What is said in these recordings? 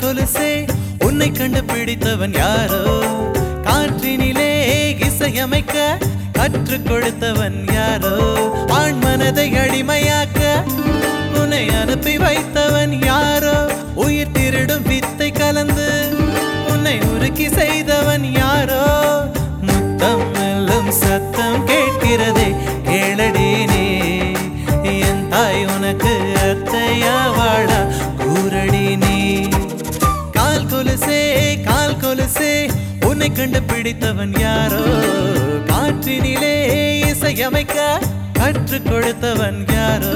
கொலுசே உன்னை கண்டுபிடித்தவன் யாரோ காற்றினிலே இசையமைக்க கற்றுக் கொடுத்தவன் யாரோ ஆண் மனதை அடிமையாக்க உன்னை அனுப்பி வைத்தவன் யாரோ உயிர் திருடும் வித்தை கலந்து உன்னை உருக்கி செய்தவன் யாரோ முத்தம் மெல்லும் சத்தம் கேட்கிறதே கேளடி நீ என் தாய் உனக்கு அத்தையா வாழா கூரடி நீ கால் கொலுசே கால் கொலுசே உன்னை கண்டுபிடித்தவன் யாரோ காற்றினிலே இசையமைக்க கற்றுக் கொடுத்தவன் யாரோ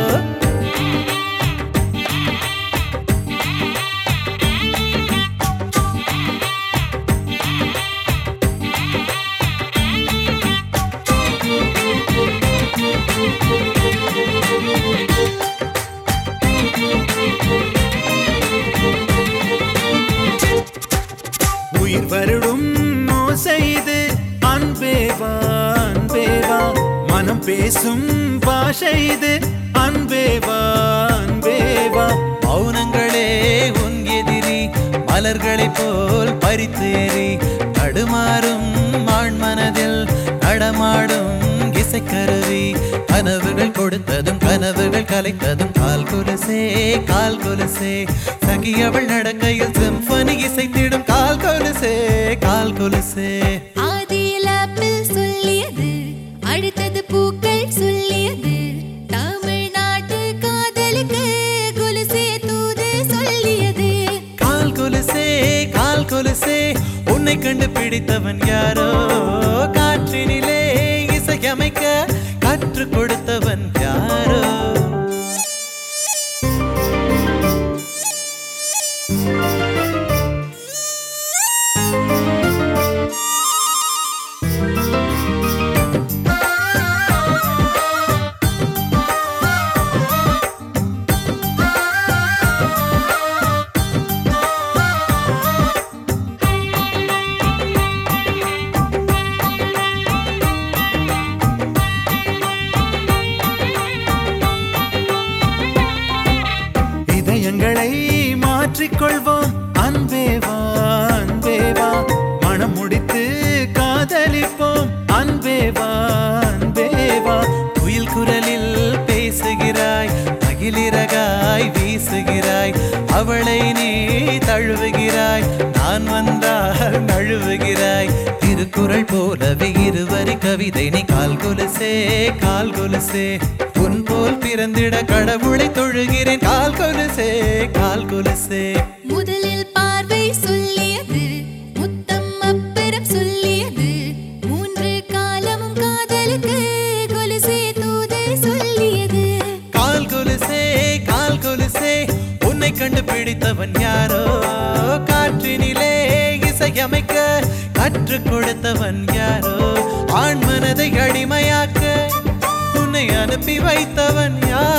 உயிர் வருடும் ஓசைது அன்பேவா அன்பேவா மனம் பேசும் பாஷை இது அன்பேவா அன்பேவா மௌனங்களே உன் எதிரி மலர்களைப் போல் பறித்தேறி தடுமாறும் ஆண் மனதில் நடமாடும் இசைக்கருவி கனவுகள் கொடுத்ததும் கனவுகள் கலைத்ததும் கால் கொலுசே கால் கொலுசே சகியவள் நடக்கையில் சிம்பனி இசைத்திடும் கால் கொலுசே கால் கொலுசே ஆதியில் ஆப்பிள் சொல்லியது அடுத்தது பூக்கள் சொல்லியது தமிழ்நாட்டு காதலுக்கு கொலுசே தூது சொல்லியது கால் கொலுசே கால் கொலுசே உன்னை கண்டுபிடித்தவன் யாரோ காற்றினிலே இசையமைக்க கற்றுக் கொடுத்தவன் யாரோ இதயங்களை மாற்றிக்கொள்வோம் அன்பேவா அன்பேவா மனம் முடித்து காதலிப்போம் அன்பேவா அன்பேவா குயில் குரலில் பேசுகிறாய் மகிழிறகாய் வீசுகிறாய் அவளை நீ தழுவுகிறாய் நான் வந்தால் நழுவுகிறாய் திருக்குறள் போலவே இருவரி கவிதை நீ கால் கொலுசே கால் கொலுசே உன் போல் பிறந்திட கடவுளை தொழுகிறேன் கால் கொலுசே கால் கொலுசே முதலில் பார்வை சொல்லியது முத்தம் அப்புறம் சொல்லியது மூன்று காலமும் காதலுக்கு கொலுசே தூது சொல்லியது கால் கொலுசே கால் கொலுசே உன்னை கண்டுபிடித்தவன் யாரோ காற்றினிலே இசையமைக்க கற்றுக் கொடுத்தவன் யாரோ ஆண் மனதை அடிமையாக்க உன்னை அனுப்பி வைத்தவன் யாரோ